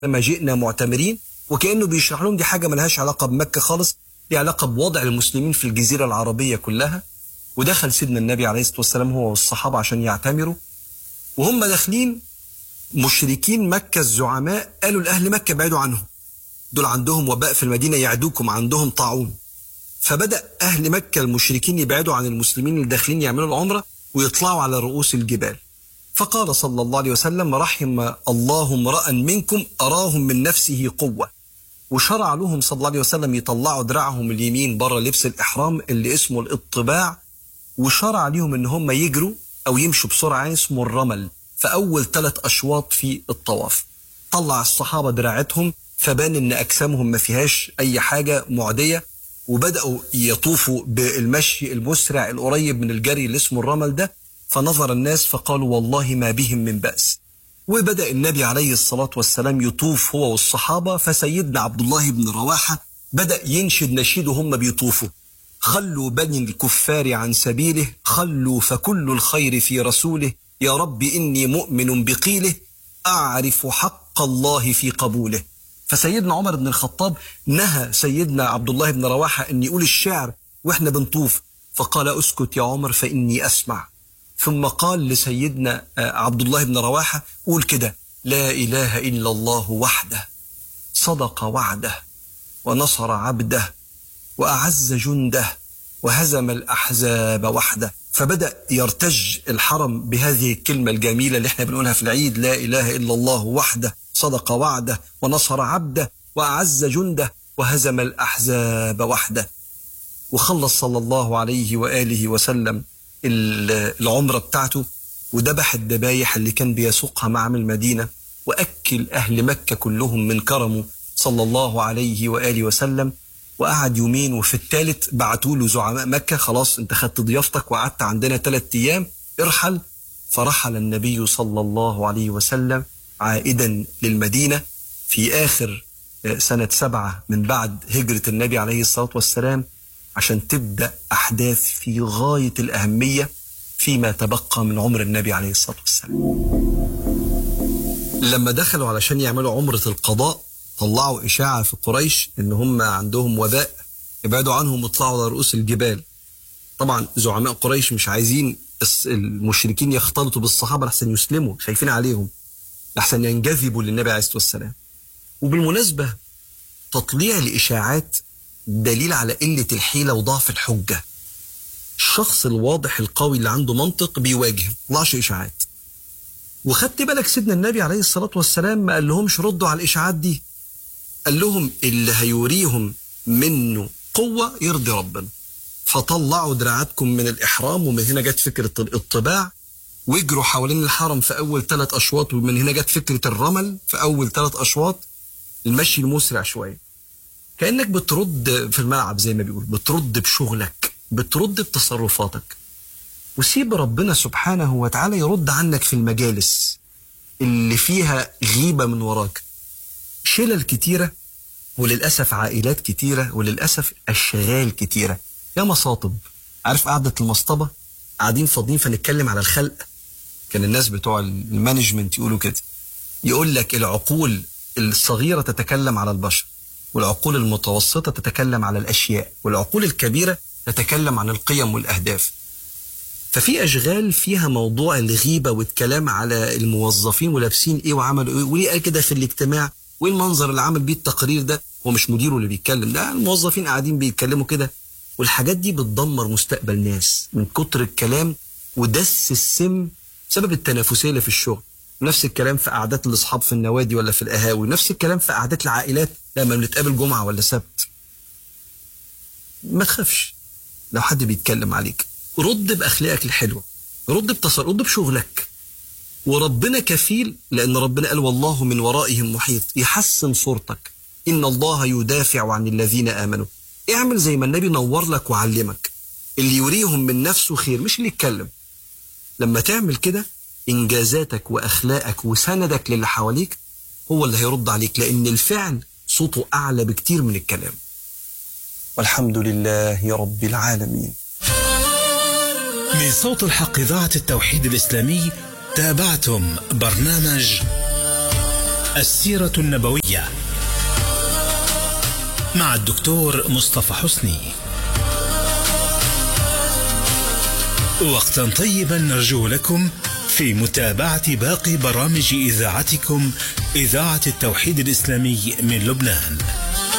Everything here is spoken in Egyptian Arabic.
ما جئنا معتمرين وكأنه بيشرح لهم دي حاجة ملهاش علاقة بمكة خالص دي علاقة بوضع المسلمين في الجزيرة العربية كلها ودخل سيدنا النبي عليه الصلاة والسلام هو والصحابة عشان يعتمروا وهم داخلين مشركين مكة الزعماء قالوا لأهل مكة ابعدوا عنهم دول عندهم وباء في المدينة يعدوكم عندهم طاعون فبدأ أهل مكة المشركين يبعدوا عن المسلمين اللي داخلين يعملوا العمرة ويطلعوا على رؤوس الجبال فقال صلى الله عليه وسلم رحم الله امرأ منكم أراهم من نفسه قوة وشرع لهم صلى الله عليه وسلم يطلعوا دراعهم اليمين بره لبس الإحرام اللي اسمه الاطباع وشرع لهم ان هم يجروا او يمشوا بسرعة اسمه الرمل في أول ثلاث أشواط في الطواف طلع الصحابة دراعتهم فبان ان اجسامهم ما فيهاش اي حاجه معديه وبداوا يطوفوا بالمشي المسرع القريب من الجري اللي اسمه الرمل ده فنظر الناس فقالوا والله ما بهم من باس وبدا النبي عليه الصلاه والسلام يطوف هو والصحابه فسيدنا عبد الله بن رواحه بدا ينشد نشيده هم بيطوفوا خلوا بني الكفار عن سبيله خلوا فكل الخير في رسوله يا رب اني مؤمن بقيله اعرف حق الله في قبوله فسيدنا عمر بن الخطاب نهى سيدنا عبد الله بن رواحة أن يقول الشعر وإحنا بنطوف فقال أسكت يا عمر فإني أسمع ثم قال لسيدنا عبد الله بن رواحة قول كده لا إله إلا الله وحده صدق وعده ونصر عبده وأعز جنده وهزم الأحزاب وحده فبدأ يرتج الحرم بهذه الكلمة الجميلة اللي احنا بنقولها في العيد لا إله إلا الله وحده صدق وعده ونصر عبده وأعز جنده وهزم الأحزاب وحده وخلص صلى الله عليه وآله وسلم العمرة بتاعته وذبح الذبايح اللي كان بيسوقها مع المدينة وأكل أهل مكة كلهم من كرمه صلى الله عليه وآله وسلم وقعد يومين وفي الثالث بعتوا له زعماء مكة خلاص انت خدت ضيافتك وقعدت عندنا ثلاث أيام ارحل فرحل النبي صلى الله عليه وسلم عائدا للمدينة في آخر سنة سبعة من بعد هجرة النبي عليه الصلاة والسلام عشان تبدأ أحداث في غاية الأهمية فيما تبقى من عمر النبي عليه الصلاة والسلام لما دخلوا علشان يعملوا عمرة القضاء طلعوا إشاعة في قريش إن هم عندهم وباء ابعدوا عنهم واطلعوا على رؤوس الجبال طبعا زعماء قريش مش عايزين المشركين يختلطوا بالصحابة لحسن يسلموا خايفين عليهم لحسن ينجذبوا للنبي عليه الصلاة والسلام وبالمناسبة تطليع الإشاعات دليل على قلة الحيلة وضعف الحجة الشخص الواضح القوي اللي عنده منطق بيواجه طلعش إشاعات وخدت بالك سيدنا النبي عليه الصلاة والسلام ما قال لهمش ردوا على الإشاعات دي قال لهم اللي هيوريهم منه قوة يرضي ربنا فطلعوا دراعاتكم من الإحرام ومن هنا جت فكرة الطباع واجروا حوالين الحرم في أول ثلاث أشواط ومن هنا جت فكرة الرمل في أول ثلاث أشواط المشي المسرع شوية كأنك بترد في الملعب زي ما بيقول بترد بشغلك بترد بتصرفاتك وسيب ربنا سبحانه وتعالى يرد عنك في المجالس اللي فيها غيبة من وراك شلل كتيرة وللأسف عائلات كتيرة وللأسف أشغال كتيرة يا مصاطب عارف قعدة المصطبة قاعدين فاضيين فنتكلم على الخلق كان الناس بتوع المانجمنت يقولوا كده يقول لك العقول الصغيرة تتكلم على البشر والعقول المتوسطة تتكلم على الأشياء والعقول الكبيرة تتكلم عن القيم والأهداف ففي أشغال فيها موضوع الغيبة والكلام على الموظفين ولابسين إيه وعملوا إيه وليه قال كده في الاجتماع وإيه المنظر اللي عمل بيه التقرير ده هو مش مديره اللي بيتكلم ده الموظفين قاعدين بيتكلموا كده والحاجات دي بتدمر مستقبل ناس من كتر الكلام ودس السم بسبب التنافسيه اللي في الشغل نفس الكلام في قعدات الاصحاب في النوادي ولا في القهاوي نفس الكلام في قعدات العائلات لما بنتقابل جمعه ولا سبت ما تخافش لو حد بيتكلم عليك رد باخلاقك الحلوه رد بتصرف رد بشغلك وربنا كفيل لان ربنا قال والله من ورائهم محيط يحسن صورتك ان الله يدافع عن الذين امنوا اعمل زي ما النبي نور لك وعلمك اللي يريهم من نفسه خير مش اللي يتكلم لما تعمل كده انجازاتك واخلاقك وسندك للي حواليك هو اللي هيرد عليك لان الفعل صوته اعلى بكتير من الكلام والحمد لله رب العالمين من صوت الحق إذاعة التوحيد الإسلامي تابعتم برنامج السيرة النبوية مع الدكتور مصطفى حسني وقتا طيبا نرجو لكم في متابعة باقي برامج إذاعتكم إذاعة التوحيد الإسلامي من لبنان